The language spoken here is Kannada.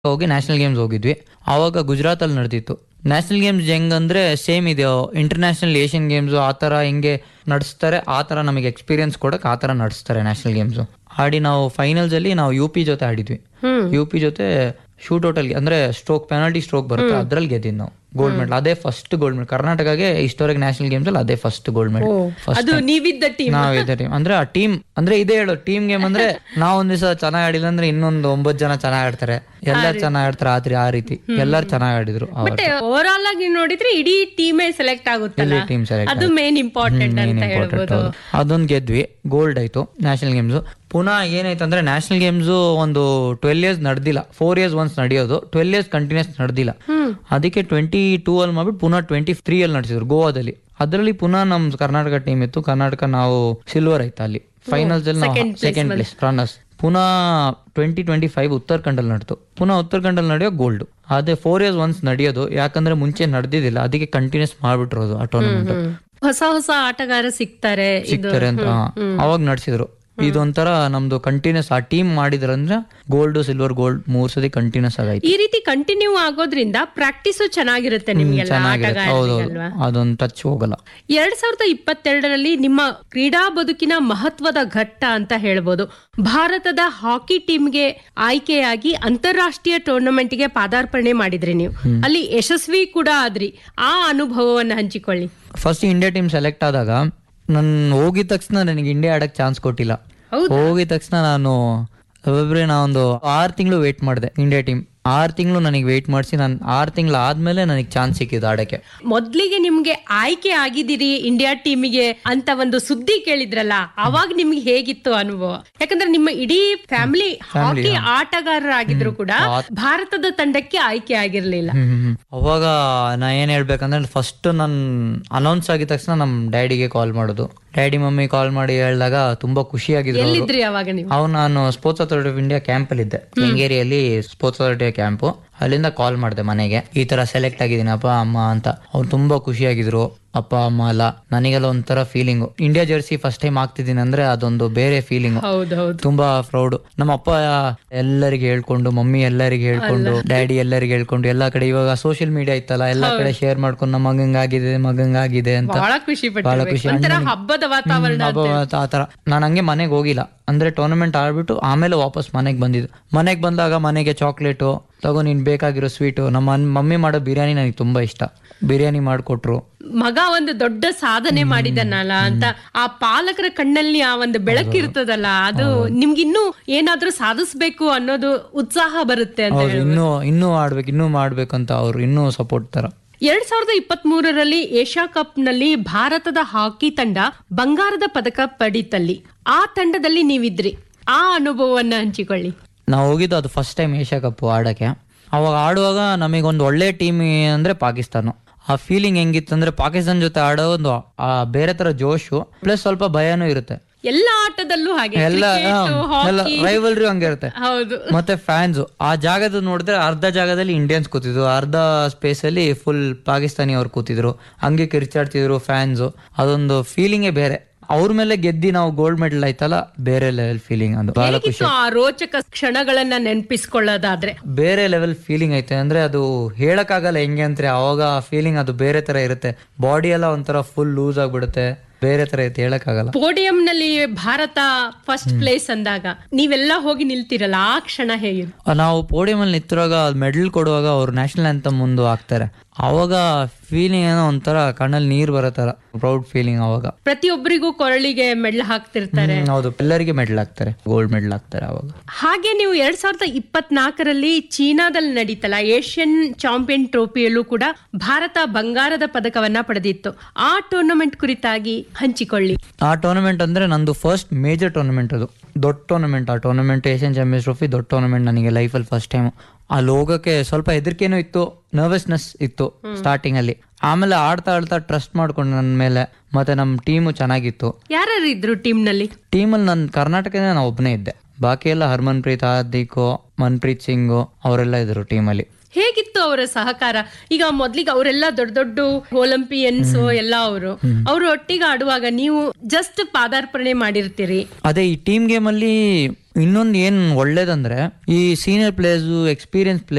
ಹೋಗಿ ನ್ಯಾಷನಲ್ ಗೇಮ್ಸ್ ಹೋಗಿದ್ವಿ ಆವಾಗ ಗುಜರಾತ್ ಅಲ್ಲಿ ನಡೆದಿತ್ತು ನ್ಯಾಷನಲ್ ಗೇಮ್ಸ್ ಹೆಂಗಂದ್ರೆ ಸೇಮ್ ಇದೆ ಇಂಟರ್ನ್ಯಾಷನಲ್ ಏಷ್ಯನ್ ಗೇಮ್ಸ್ ಆ ಥರ ಹೆಂಗೆ ನಡೆಸ್ತಾರೆ ಆ ಥರ ನಮಗೆ ಎಕ್ಸ್ಪೀರಿಯನ್ಸ್ ಕೊಡಕ್ಕೆ ಆ ಥರ ನಡೆಸ್ತಾರೆ ನ್ಯಾಷನಲ್ ಗೇಮ್ಸ್ ಆಡಿ ನಾವು ಫೈನಲ್ಸ್ ಅಲ್ಲಿ ನಾವು ಯು ಪಿ ಜೊತೆ ಆಡಿದ್ವಿ ಹ್ಮ್ ಯು ಪಿ ಜೊತೆ ಶೂಟ್ ಔಟ್ ಅಲ್ಲಿ ಅಂದ್ರೆ ಸ್ಟ್ರೋಕ್ ಪೆನಾಲ್ಟಿ ಸ್ಟ್ರೋಕ್ ಬರುತ್ತೆ ಅದ್ರಲ್ಲಿ ಗೆದ್ದಿದ್ದು ನಾವು ಗೋಲ್ಡ್ ಮೆಡಲ್ ಅದೇ ಫಸ್ಟ್ ಗೋಲ್ಡ್ ಮೆಡಲ್ ಕರ್ನಾಟಕಗೆ ಹಿಸ್ಟೋರಿಕ್ ನ್ಯಾಷನಲ್ ಗೇಮ್ಸ್ ಅಲ್ಲಿ ಅದೇ ಫಸ್ಟ್ ಗೋಲ್ಡ್ ಮೆಡಲ್ ಫಸ್ಟ್ ಅದು ನೀವಿದ್ದ ಟೀಮ್ ನಾವ್ ಇದೇ ಟೀಮ್ ಅಂದ್ರೆ ಆ ಟೀಮ್ ಅಂದ್ರೆ ಇದೇ ಹೇಳು ಟೀಮ್ ಗೇಮ್ ಅಂದ್ರೆ ನಾವ್ ಒಂದ್ ದಿವಸ ಚೆನ್ನಾಗ್ ಆಡಿಲ್ಲ ಅಂದ್ರೆ ಇನ್ನೊಂದು ಒಂಬತ್ ಜನ ಚೆನ್ನಾಗ್ ಆಡ್ತಾರೆ ಎಲ್ಲಾರು ಚೆನ್ನಾಗ್ ಆಡ್ತಾರೆ ಆದ್ರೆ ಆ ರೀತಿ ಎಲ್ಲಾರು ಚೆನ್ನಾಗ್ ಆಡಿದ್ರು ಬಟ್ ಓವರ್ ಆಲ್ ಆಗಿ ನೋಡಿದ್ರೆ ಇಡೀ ಟೀಮೇ ಸೆಲೆಕ್ಟ್ ಆಗುತ್ತಲ್ಲ ಟೀಮ್ ಸೆಲೆಕ್ಟ್ ಅದು ಮೇನ್ ಇಂಪಾರ್ಟೆಂಟ್ ಅಂತ ಹೇಳ್ಬೋದು ಅದೊಂದ್ ಗೆದ್ವಿ ಗೋಲ್ಡ್ ಆಯ್ತು ನ್ಯಾಷನಲ್ ಗೇಮ್ಸ್ ಪುನಃ ಏನಾಯ್ತು ಅಂದ್ರೆ ನ್ಯಾಷನಲ್ ಗೇಮ್ಸ್ ಒಂದು ಟ್ವೆಲ್ ಇಯರ್ಸ್ ನಡೆದಿಲ್ಲ ಫೋರ್ ಇಯರ್ಸ್ ಒನ್ಸ್ ನಡೆಯೋದು ಟ್ವೆಲ್ ಇಯರ್ಸ್ ಕಂಟಿನ್ಯೂಸ್ ನಡೆದಿಲ್ಲ ಅದಕ್ಕೆ ಟ್ವೆಂಟಿ ಟೂ ಅಲ್ಲಿ ಮಾಡ್ಬಿಟ್ಟು ಪುನಃ ಟ್ವೆಂಟಿ ತ್ರೀ ಅಲ್ಲಿ ನಡೆಸಿದ್ರು ಗೋವಾದಲ್ಲಿ ಅದರಲ್ಲಿ ಪುನಃ ನಮ್ ಕರ್ನಾಟಕ ಟೀಮ್ ಇತ್ತು ಕರ್ನಾಟಕ ನಾವು ಸಿಲ್ವರ್ ಆಯ್ತು ಅಲ್ಲಿ ಫೈನಲ್ಸ್ ಅಲ್ಲಿ ಸೆಕೆಂಡ್ ಪ್ಲೇಸ್ ರನ್ನರ್ಸ್ ಪುನಃ ಟ್ವೆಂಟಿ ಟ್ವೆಂಟಿ ಫೈವ್ ಉತ್ತರಾಖಂಡಲ್ಲಿ ನಡೆದು ಪುನಃ ಉತ್ತರಾಖಂಡಲ್ಲಿ ನಡೆಯೋ ಗೋಲ್ಡ್ ಅದೇ ಫೋರ್ ಇಯರ್ಸ್ ಒನ್ಸ್ ನಡೆಯೋದು ಯಾಕಂದ್ರೆ ಮುಂಚೆ ನಡೆದಿದ್ದಿಲ್ಲ ಅದಕ್ಕೆ ಕಂಟಿನ್ಯೂಸ್ ಮಾಡ್ಬಿಟ್ಟಿರೋದು ಆ ಟೂರ್ನಮೆಂಟ್ ಹೊಸ ಹೊಸ ಆಟಗಾರ ಸಿಗ್ತಾರೆ ಇದು ಸಿಗ್ತಾರೆ ಅಂತ ಅವಾಗ ನಡೆಸಿದ್ರು ಇದೊಂಥರ ನಮ್ದು ಕಂಟಿನ್ಯೂಸ್ ಆ ಟೀಮ್ ಮಾಡಿದ್ರಂದ್ರೆ ಗೋಲ್ಡ್ ಸಿಲ್ವರ್ ಗೋಲ್ಡ್ ಮೂರ್ ಸತಿ ಕಂಟಿನ್ಯೂಸ್ ಆಗೈತೆ ಈ ರೀತಿ ಕಂಟಿನ್ಯೂ ಆಗೋದ್ರಿಂದ ಪ್ರಾಕ್ಟೀಸು ಚೆನ್ನಾಗಿರುತ್ತೆ ನಿಮ್ಗೆಲ್ಲ ಚೆನ್ನಾಗಿರುತ್ತೆ ಹೌದು ಆಟಗಾರರಿಗಲ್ವಾ ಅದೊಂದು ಟಚ್ ಹೋಗಲ್ಲ ಎರಡ್ ಸಾವಿರದ ಇಪ್ಪತ್ತೆರಡರಲ್ಲಿ ನಿಮ್ಮ ಕ್ರೀಡಾ ಬದುಕಿನ ಮಹತ್ವದ ಘಟ್ಟ ಅಂತ ಹೇಳ್ಬೋದು ಭಾರತದ ಹಾಕಿ ಟೀಮ್ಗೆ ಆಯ್ಕೆಯಾಗಿ ಅಂತಾರಾಷ್ಟ್ರೀಯ ಟೂರ್ನಮೆಂಟ್ಗೆ ಪಾದಾರ್ಪಣೆ ಮಾಡಿದ್ರಿ ನೀವು ಅಲ್ಲಿ ಯಶಸ್ವಿ ಕೂಡ ಆದ್ರಿ ಆ ಅನುಭವವನ್ನ ಹಂಚಿಕೊಳ್ಳಿ ಫಸ್ಟ್ ಇಂಡಿಯಾ ಟೀಮ್ ಸೆಲೆಕ್ಟ್ ಆದಾಗ ನನ್ ಹೋಗಿದ ತಕ್ಷಣ ನನಗೆ ಇಂಡಿಯಾ ಆಡಕ್ ಚಾನ್ಸ್ ಕೊಟ್ಟಿಲ್ಲ ಹೌದಾ? ಹೋಗಿದ ತಕ್ಷಣ ನಾನು ಒಬ್ಬೊಬ್ರೆ ನಾವೊಂದು ಆರು ತಿಂಗಳು ವೇಟ್ ಮಾಡಿದೆ ಇಂಡಿಯಾ ಟೀಮ್ ಆರು ತಿಂಗಳು ನನಗೆ ವೇಟ್ ಮಾಡಿಸಿ ನಾನು ಆರು ತಿಂಗಳು ಆದ್ಮೇಲೆ ನನಗೆ ಚಾನ್ಸ್ ಸಿಕ್ಕಿದ್ದು ಆಡಕ್ಕೆ ಮೊದ್ಲಿಗೆ ನಿಮ್ಗೆ ಆಯ್ಕೆ ಆಗಿದ್ದೀರಿ ಇಂಡಿಯಾ ಟೀಮಿಗೆ ಅಂತ ಒಂದು ಸುದ್ದಿ ಕೇಳಿದ್ರಲ್ಲ ಅವಾಗ ನಿಮ್ಗೆ ಹೇಗಿತ್ತು ಅನುಭವ ಯಾಕಂದ್ರೆ ನಿಮ್ಮ ಇಡೀ ಫ್ಯಾಮಿಲಿ ಹಾಕಿ ಆಟಗಾರರಾಗಿದ್ರು ಕೂಡ ಭಾರತದ ತಂಡಕ್ಕೆ ಆಯ್ಕೆ ಆಗಿರ್ಲಿಲ್ಲ ಹ್ಮ್, ಹ್ಮ್, ಹ್ಮ್. ಅವಾಗ ನಾ ಏನ್ ಹೇಳ್ಬೇಕಂದ್ರೆ ಫಸ್ಟ್ ನನ್ ಅನೌನ್ಸ್ ಆಗಿದ ತಕ್ಷಣ ನಮ್ ಡ್ಯಾಡಿಗೆ ಕಾಲ್ ಮಾಡೋದು ಡ್ಯಾಡಿ ಮಮ್ಮಿ ಕಾಲ್ ಮಾಡಿ ಹೇಳಿದಾಗ ತುಂಬಾ ಖುಷಿಯಾಗಿದ್ರು ಅವ್ರು. ಎಲ್ಲಿದ್ರಿ ಅವಾಗ ನೀವು ಅವ್ ನಾನು sports authority of India camp ಅಲ್ಲಿ ಇದ್ದೆ ಕೆಂಗೇರಿಯಲ್ಲಿ ಸ್ಪೋರ್ಟ್ಸ್ ಅಥಾರಿಟಿ ಕ್ಯಾಂಪು ಅಲ್ಲಿಂದ ಕಾಲ್ ಮಾಡಿದೆ ಮನೆಗೆ ಈ ತರ ಸೆಲೆಕ್ಟ್ ಆಗಿದ್ದೀನಿ ಅಪ್ಪ ಅಮ್ಮ ಅಂತ ಅವ್ರು ತುಂಬಾ ಖುಷಿಯಾಗಿದ್ರು ಅಪ್ಪ ಅಮ್ಮ ಎಲ್ಲ ನನಗೆಲ್ಲ ಒಂಥರ feeling India jersey first time ಆಗ್ತಿದ್ದೀನಿ ಅಂದ್ರೆ ಅದೊಂದು ಬೇರೆ ಫೀಲಿಂಗ್ ಹೌದೌದು ತುಂಬಾ ಪ್ರೌಡ್ ನಮ್ಮ ಅಪ್ಪ ಎಲ್ಲರಿಗೆ ಹೇಳ್ಕೊಂಡು ಮಮ್ಮಿ ಎಲ್ಲರಿಗೆ ಹೇಳ್ಕೊಂಡು ಡ್ಯಾಡಿ ಎಲ್ಲರಿಗೆ ಹೇಳ್ಕೊಂಡು ಎಲ್ಲಾ ಕಡೆ ಇವಾಗ ಸೋಷಿಯಲ್ ಮೀಡಿಯಾ ಇತ್ತಲ್ಲ ಎಲ್ಲಾ ಕಡೆ ಶೇರ್ ಮಾಡ್ಕೊಂಡು ನಮ್ಮ ಮಗಂಗಾಗಿದೆ ಮಗಂಗಾಗಿದೆ ಅಂತ ಬಹಳ ಖುಷಿ ಬಹಳ ಪಟ್ಟಿರ್ಬೇಕು ಖುಷಿ ಒಂಥರ ಹಬ್ಬದ ವಾತಾವರಣ ಅಂತ ಆ ತರ ನಾನು ಹಂಗೆ ಮನೆಗೆ ಹೋಗಿಲ್ಲ ಅಂದ್ರೆ ಟೂರ್ನಮೆಂಟ್ ಆಡ್ಬಿಟ್ಟು ಆಮೇಲೆ ವಾಪಸ್ ಮನೆಗೆ ಬಂದಿದ್ದು ಮನೆಗೆ ಬಂದಾಗ ಮನೆಗೆ ಚಾಕ್ಲೇಟು ತಗೋ ನೀನ್ ಬೇಕಾಗಿರೋ ಸ್ವೀಟು ನಮ್ಮ ಅನ್- ಮಮ್ಮಿ ಮಾಡೋ ಬಿರಿಯಾನಿ ನನಗೆ ತುಂಬಾ ಇಷ್ಟ ಬಿರಿಯಾನಿ ಮಾಡಿಕೊಟ್ರು ಮಗ ಒಂದು ದೊಡ್ಡ ಸಾಧನೆ ಮಾಡಿದನಲ್ಲ ಅಂತ ಆ ಪಾಲಕರ ಕಣ್ಣಲ್ಲಿ ಆ ಒಂದು ಬೆಳಕಿರ್ತದಲ್ಲ ಅದು ನಿಮ್ಗಿನ್ನೂ ಏನಾದ್ರೂ ಸಾಧಿಸ್ಬೇಕು ಅನ್ನೋದು ಉತ್ಸಾಹ ಬರುತ್ತೆ ಅಂತ ಅವ್ರು ಇನ್ನೂ ಇನ್ನೂ ಆಡ್ಬೇಕು ಇನ್ನೂ ಮಾಡ್ಬೇಕು ಅಂತ ಅವ್ರು ಇನ್ನೂ ಸಪೋರ್ಟ್ ತರ ಎರಡ್ ಸಾವಿರದ ಇಪ್ಪತ್ತ್ ಮೂರರಲ್ಲಿ ಏಷ್ಯಾ ಕಪ್ ನಲ್ಲಿ ಭಾರತದ ಹಾಕಿ ತಂಡ ಬಂಗಾರದ ಪದಕ ಪಡೀತಲ್ಲಿ ಆ ತಂಡದಲ್ಲಿ ನೀವಿದ್ರಿ ಆ ಅನುಭವವನ್ನ ಹಂಚಿಕೊಳ್ಳಿ ನಾವು ಹೋಗಿದ್ದು ಅದು ಫಸ್ಟ್ ಟೈಮ್ ಏಷ್ಯಾ ಕಪ್ ಆಡಕ್ಕೆ ಅವಾಗ ಆಡುವಾಗ ನಮಗೊಂದು ಒಳ್ಳೆ ಟೀಮ್ ಅಂದ್ರೆ ಪಾಕಿಸ್ತಾನ ಆ ಫೀಲಿಂಗ್ ಹೆಂಗಿತ್ತು ಅಂದ್ರೆ ಪಾಕಿಸ್ತಾನ ಜೊತೆ ಆಡೋ ಒಂದು ಆ ಬೇರೆ ತರ ಜೋಶು ಪ್ಲಸ್ ಸ್ವಲ್ಪ ಭಯನೂ ಇರುತ್ತೆ ಎಲ್ಲ ಆಟದಲ್ಲೂ ಹಾಗೆ ಎಲ್ಲ Cricket, ಎಲ್ಲ hockey. ರೈವಲ್ರಿ ಹಂಗಿರುತ್ತೆ ಹೌದು ಮತ್ತೆ ಫ್ಯಾನ್ಸ್ ಆ ಜಾಗದ ನೋಡಿದ್ರೆ ಅರ್ಧ ಜಾಗದಲ್ಲಿ ಇಂಡಿಯನ್ಸ್ ಕೂತಿದ್ರು ಅರ್ಧ ಸ್ಪೇಸ್ ಅಲ್ಲಿ ಫುಲ್ ಪಾಕಿಸ್ತಾನಿ ಅವ್ರು ಕೂತಿದ್ರು ಹಂಗೆ ಕಿರ್ಚಾಡ್ತಿದ್ರು ಫ್ಯಾನ್ಸ್ ಅದೊಂದು ಫೀಲಿಂಗೇ ಬೇರೆ ಅವ್ರ ಮೇಲೆ ಗೆದ್ದಿ ನಾವು ಗೋಲ್ಡ್ ಮೆಡಲ್ ಆಯ್ತಲ್ಲ ಬೇರೆ ಲೆವೆಲ್ ಫೀಲಿಂಗ್ ಅದು ಬಹಳ ಖುಷಿ ಹೇಗಿತ್ತು ಆ ರೋಚಕ ಕ್ಷಣಗಳನ್ನ ನೆನಪಿಸ್ಕೊಳ್ಳೋದಾದ್ರೆ ಬೇರೆ ಲೆವೆಲ್ ಫೀಲಿಂಗ್ ಐತೆ ಅಂದ್ರೆ ಅದು ಹೇಳಕ್ಕಾಗಲ್ಲ ಹೆಂಗೆ ಅಂದ್ರೆ ಅವಾಗ ಫೀಲಿಂಗ್ ಅದು ಬೇರೆ ತರ ಇರುತ್ತೆ ಬಾಡಿ ಎಲ್ಲ ಒಂಥರ ಫುಲ್ ಲೂಸ್ ಆಗ್ಬಿಡುತ್ತೆ ಬೇರೆ ತರ ಐತೆ ಹೇಳಕ್ಕಾಗಲ್ಲ ಪೋಡಿಯಂ ನಲ್ಲಿ ಭಾರತ ಫಸ್ಟ್ ಪ್ಲೇಸ್ ಅಂದಾಗ ನೀವೆಲ್ಲ ಹೋಗಿ ನಿಲ್ತಿರಲ್ಲ ಆ ಕ್ಷಣ ಹೇಗೆ ನಾವು ಪೋಡಿಯಂ ಅಲ್ಲಿ ನಿಂತಿರುವಾಗ ಮೆಡಲ್ ಕೊಡುವಾಗ ಅವ್ರು ನ್ಯಾಷನಲ್ ಅಂತ ಮುಂದೆ ಹಾಕ್ತಾರೆ ಅವಾಗ ಫೀಲಿಂಗ್ ಏನೋ ಒಂಥರ ಕಣ್ಣಲ್ಲಿ ನೀರ್ ಬರೋ ತರ ಪ್ರೌಡ್ ಫೀಲಿಂಗ್ ಅವಾಗ ಪ್ರತಿಯೊಬ್ಬರಿಗೂ ಕೊರಳಿಗೆ ಮೆಡ್ಲ್ ಹಾಕ್ತಿರ್ತಾರೆ ಹ್ಮ್, ಹೌದು ಎಲ್ಲರಿಗೆ ಮೆಡಲ್ ಹಾಕ್ತಾರೆ ಗೋಲ್ಡ್ ಮೆಡಲ್ ಹಾಕ್ತಾರೆ ಅವಾಗ ಹಾಗೆ ನೀವು ಎರಡ್ ಸಾವಿರದ ಇಪ್ಪತ್ನಾಲ್ಕರಲ್ಲಿ ಚೀನಾದಲ್ಲಿ ನಡೀತಲ್ಲ ಏಷ್ಯನ್ ಚಾಂಪಿಯನ್ ಟ್ರೋಫಿಯಲ್ಲೂ ಕೂಡ ಭಾರತ ಬಂಗಾರದ ಪದಕವನ್ನ ಪಡೆದಿತ್ತು ಆ ಟೂರ್ನಮೆಂಟ್ ಕುರಿತಾಗಿ ಹಂಚಿಕೊಳ್ಳಿ ಆ ಟೂರ್ನಮೆಂಟ್ ಅಂದ್ರೆ ನಂದು ಫಸ್ಟ್ ಮೇಜರ್ ಟೂರ್ನಮೆಂಟ್ ಅದು ದೊಡ್ಡ ಟೂರ್ನಮೆಂಟ್ ಆ ಟೂರ್ನಮೆಂಟ್ ಏಷ್ಯನ್ ಚಾಂಪಿಯನ್ಸ್ ಟ್ರೋಫಿ ದೊಡ್ಡ ಟೂರ್ನಮೆಂಟ್ ನನಗೆ ಲೈಫಲ್ಲಿ ಫಸ್ಟ್ ಟೈಮ್ ಅಲ್ಲಿ ಹೋಗಕ್ಕೆ ಸ್ವಲ್ಪ ಹೆದರಿಕೆನೂ ಇತ್ತು ನರ್ವಸ್ನೆಸ್ ಇತ್ತು ಸ್ಟಾರ್ಟಿಂಗ್ ಅಲ್ಲಿ ಆಮೇಲೆ ಆಡ್ತಾ ಆಡ್ತಾ ಟ್ರಸ್ಟ್ ಮಾಡ್ಕೊಂಡು ನನ್ನ ಮೇಲೆ ಮತ್ತೆ ನಮ್ಮ ಟೀಮು ಚೆನ್ನಾಗಿತ್ತು ಯಾರ್ಯಾರು ಇದ್ರು ಟೀಮ್ ನಲ್ಲಿ ಟೀಮಲ್ಲಿ ನನ್ನ ಕರ್ನಾಟಕದ ನಾನು ಒಬ್ಬನೇ ಇದ್ದೆ ಬಾಕಿ ಎಲ್ಲ ಹರ್ಮನ್ಪ್ರೀತ್ ಹಾರ್ದಿಕ್ ಮನ್ಪ್ರೀತ್ ಸಿಂಗ್ ಅವರೆಲ್ಲ ಇದ್ರು ಟೀಮಲ್ಲಿ ಹೇಗಿತ್ತು ಅವರ ಸಹಕಾರ ಈಗ ಮೊದ್ಲಿಗೆ ಅವರೆಲ್ಲ ದೊಡ್ಡ ದೊಡ್ಡ ಒಲಿಂಪಿಯನ್ಸ್ ಎಲ್ಲ ಅವರು ಅವರು ಒಟ್ಟಿಗೆ ಆಡುವಾಗ ನೀವು ಜಸ್ಟ್ ಪಾದಾರ್ಪಣೆ ಮಾಡಿರ್ತೀರಿ ಅದೇ ಈ ಟೀಮ್ ಗೇಮ್ ಅಲ್ಲಿ ಇನ್ನೊಂದು ಏನ್ ಒಳ್ಳೇದಂದ್ರೆ ಈ ಸೀನಿಯರ್ ಪ್ಲೇಯರ್ಸ್ ಎಕ್ಸ್ಪೀರಿಯನ್ಸ್ ಪ್ಲೇಯರ್ಸ್